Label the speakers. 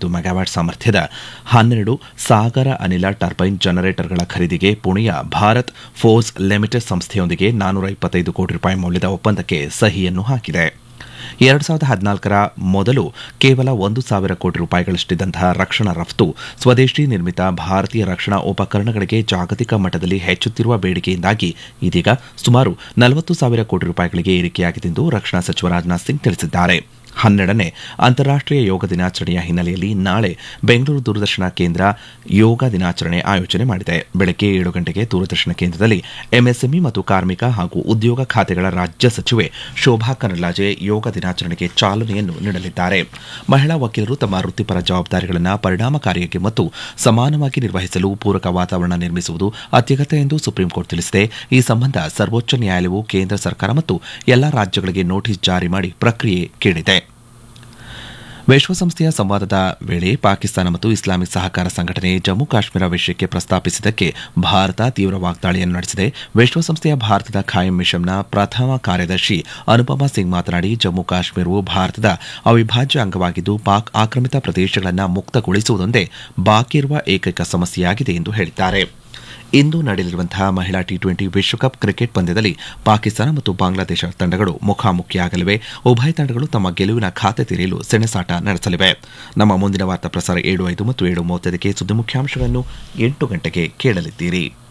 Speaker 1: ಐವತ್ತು ಮೆಗಾವ್ಯಾಟ್ ಸಾಮರ್ಥ್ಯದ ಹನ್ನೆರಡು ಸಾಗರ ಅನಿಲ ಟರ್ಬೈನ್ ಜನರೇಟರ್ಗಳ ಖರೀದಿಗೆ ಪುಣೆಯ ಭಾರತ್ ಫೋರ್ಸ್ ಲಿಮಿಟೆಡ್ ಸಂಸ್ಥೆಯೊಂದಿಗೆ ನಾನೂರ ಇಪ್ಪತ್ತೈದು ಕೋಟಿ ರೂಪಾಯಿ ಮೌಲ್ಯದ ಒಪ್ಪಂದಕ್ಕೆ ಸಹಿಯನ್ನು ಹಾಕಿದೆ ಎರಡು ಸಾವಿರದ ಹದಿನಾಲ್ಕರ ಮೊದಲು ಕೇವಲ ಒಂದು ಸಾವಿರ ಕೋಟಿ ರೂಪಾಯಿಗಳಷ್ಟಿದ್ದಂತಹ ರಕ್ಷಣಾ ರಫ್ತು ಸ್ವದೇಶಿ ನಿರ್ಮಿತ ಭಾರತೀಯ ರಕ್ಷಣಾ ಉಪಕರಣಗಳಿಗೆ ಜಾಗತಿಕ ಮಟ್ಟದಲ್ಲಿ ಹೆಚ್ಚುತ್ತಿರುವ ಬೇಡಿಕೆಯಿಂದಾಗಿ ಇದೀಗ ಸುಮಾರು ನಲವತ್ತು ಸಾವಿರ ಕೋಟಿ ರೂಪಾಯಿಗಳಿಗೆ ಏರಿಕೆಯಾಗಿದೆ ಎಂದು ರಕ್ಷಣಾ ಸಚಿವ ರಾಜನಾಥ್ ಸಿಂಗ್ ತಿಳಿಸಿದ್ದಾರೆ ಹನ್ನೆರಡನೇ ಅಂತಾರಾಷ್ಟೀಯ ಯೋಗ ದಿನಾಚರಣೆಯ ಹಿನ್ನೆಲೆಯಲ್ಲಿ ನಾಳೆ ಬೆಂಗಳೂರು ದೂರದರ್ಶನ ಕೇಂದ್ರ ಯೋಗ ದಿನಾಚರಣೆ ಆಯೋಜನೆ ಮಾಡಿದೆ ಬೆಳಗ್ಗೆ ಏಳು ಗಂಟೆಗೆ ದೂರದರ್ಶನ ಕೇಂದ್ರದಲ್ಲಿ ಎಂಎಸ್ಎಂಇ ಮತ್ತು ಕಾರ್ಮಿಕ ಹಾಗೂ ಉದ್ಯೋಗ ಖಾತೆಗಳ ರಾಜ್ಯ ಸಚಿವೆ ಶೋಭಾ ಕರಂದ್ಲಾಜೆ ಯೋಗ ದಿನಾಚರಣೆಗೆ ಚಾಲನೆಯನ್ನು ನೀಡಲಿದ್ದಾರೆ ಮಹಿಳಾ ವಕೀಲರು ತಮ್ಮ ವೃತ್ತಿಪರ ಜವಾಬ್ದಾರಿಗಳನ್ನು ಪರಿಣಾಮಕಾರಿಯಾಗಿ ಮತ್ತು ಸಮಾನವಾಗಿ ನಿರ್ವಹಿಸಲು ಪೂರಕ ವಾತಾವರಣ ನಿರ್ಮಿಸುವುದು ಅತ್ಯಗತ್ಯ ಎಂದು ಸುಪ್ರೀಂ ಕೋರ್ಟ್ ತಿಳಿಸಿದೆ ಈ ಸಂಬಂಧ ಸರ್ವೋಚ್ಚ ನ್ಯಾಯಾಲಯವು ಕೇಂದ್ರ ಸರ್ಕಾರ ಮತ್ತು ಎಲ್ಲಾ ರಾಜ್ಯಗಳಿಗೆ ನೋಟಿಸ್ ಜಾರಿ ಮಾಡಿ ಪ್ರಕ್ರಿಯೆ ಕೇಳಿದೆ ವಿಶ್ವಸಂಸ್ಥೆಯ ಸಂವಾದದ ವೇಳೆ ಪಾಕಿಸ್ತಾನ ಮತ್ತು ಇಸ್ಲಾಮಿಕ್ ಸಹಕಾರ ಸಂಘಟನೆ ಜಮ್ಮು ಕಾಶ್ಮೀರ ವಿಷಯಕ್ಕೆ ಪ್ರಸ್ತಾಪಿಸಿದ್ದಕ್ಕೆ ಭಾರತ ತೀವ್ರ ವಾಗ್ದಾಳಿಯನ್ನು ನಡೆಸಿದೆ ವಿಶ್ವಸಂಸ್ಥೆಯ ಭಾರತದ ಖಾಯಂ ಮಿಷನ್ನ ಪ್ರಥಮ ಕಾರ್ಯದರ್ಶಿ ಅನುಪಮಾ ಸಿಂಗ್ ಮಾತನಾಡಿ ಜಮ್ಮು ಕಾಶ್ಮೀರವು ಭಾರತದ ಅವಿಭಾಜ್ಯ ಅಂಗವಾಗಿದ್ದು ಪಾಕ್ ಆಕ್ರಮಿತ ಪ್ರದೇಶಗಳನ್ನು ಮುಕ್ತಗೊಳಿಸುವುದೊಂದೇ ಬಾಕಿ ಇರುವ ಏಕೈಕ ಸಮಸ್ಯೆಯಾಗಿದೆ ಎಂದು ಹೇಳಿದ್ದಾರೆ ಇಂದು ನಡೆಯಲಿರುವಂತಹ ಮಹಿಳಾ ಟಿ ಟ್ವೆಂಟಿ ವಿಶ್ವಕಪ್ ಕ್ರಿಕೆಟ್ ಪಂದ್ಯದಲ್ಲಿ ಪಾಕಿಸ್ತಾನ ಮತ್ತು ಬಾಂಗ್ಲಾದೇಶ ತಂಡಗಳು ಮುಖಾಮುಖಿಯಾಗಲಿವೆ ಉಭಯ ತಂಡಗಳು ತಮ್ಮ ಗೆಲುವಿನ ಖಾತೆ ತೆರೆಯಲು ಸೆಣಸಾಟ ನಡೆಸಲಿವೆ ನಮ್ಮ ಮುಂದಿನ ವಾರ್ತಾ ಪ್ರಸಾರ ಏಳು ಐದು ಮತ್ತು ಏಳು ಮೂವತ್ತೈದಕ್ಕೆ ಸುದ್ದಿ ಮುಖ್ಯಾಂಶಗಳನ್ನು ಎಂಟು ಗಂಟೆಗೆ ಕೇಳಲಿದ್ದೀರಿ